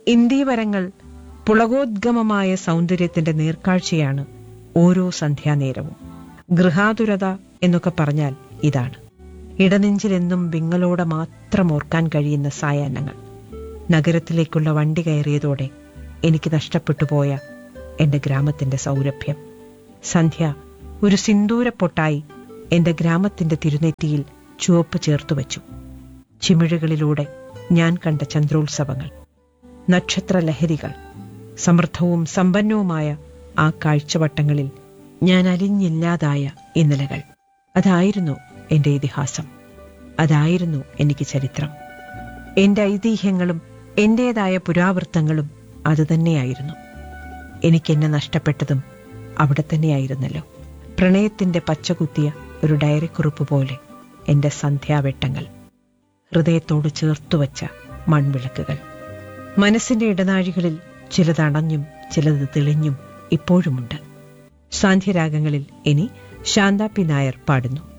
ഇന്ദീവരങ്ങൾ പുളകോദ്ഗമമായ സൗന്ദര്യത്തിന്റെ നേർക്കാഴ്ചയാണ് ഓരോ സന്ധ്യാനേരവും ഗൃഹാതുരത എന്നൊക്കെ പറഞ്ഞാൽ ഇതാണ് ഇടനെഞ്ചിലെന്നും വിങ്ങലോടെ മാത്രം ഓർക്കാൻ കഴിയുന്ന സായാഹ്നങ്ങൾ നഗരത്തിലേക്കുള്ള വണ്ടി കയറിയതോടെ എനിക്ക് നഷ്ടപ്പെട്ടു പോയ എന്റെ ഗ്രാമത്തിന്റെ സൗരഭ്യം സന്ധ്യ ഒരു സിന്ദൂരപ്പൊട്ടായി എന്റെ ഗ്രാമത്തിന്റെ തിരുനെറ്റിയിൽ ചുവപ്പ് ചേർത്തു വച്ചു ചിമിഴുകളിലൂടെ ഞാൻ കണ്ട ചന്ദ്രോത്സവങ്ങൾ നക്ഷത്രലഹരികൾ സമൃദ്ധവും സമ്പന്നവുമായ ആ കാഴ്ചവട്ടങ്ങളിൽ ഞാൻ അലിഞ്ഞില്ലാതായ ഇന്നലകൾ അതായിരുന്നു എന്റെ ഇതിഹാസം അതായിരുന്നു എനിക്ക് ചരിത്രം എന്റെ ഐതിഹ്യങ്ങളും എന്റേതായ പുരാവൃത്തങ്ങളും അതുതന്നെയായിരുന്നു എനിക്കെന്നെ നഷ്ടപ്പെട്ടതും അവിടെ തന്നെയായിരുന്നല്ലോ പ്രണയത്തിന്റെ പച്ചകുത്തിയ ഒരു ഡയറിക്കുറിപ്പ് പോലെ എന്റെ സന്ധ്യാവെട്ടങ്ങൾ ഹൃദയത്തോട് ചേർത്തുവച്ച മൺവിളക്കുകൾ മനസ്സിന്റെ ഇടനാഴികളിൽ ചിലത് അണഞ്ഞും ചിലത് തെളിഞ്ഞും ഇപ്പോഴുമുണ്ട് സാന്ധ്യരാഗങ്ങളിൽ ഇനി ശാന്ത പി നായർ പാടുന്നു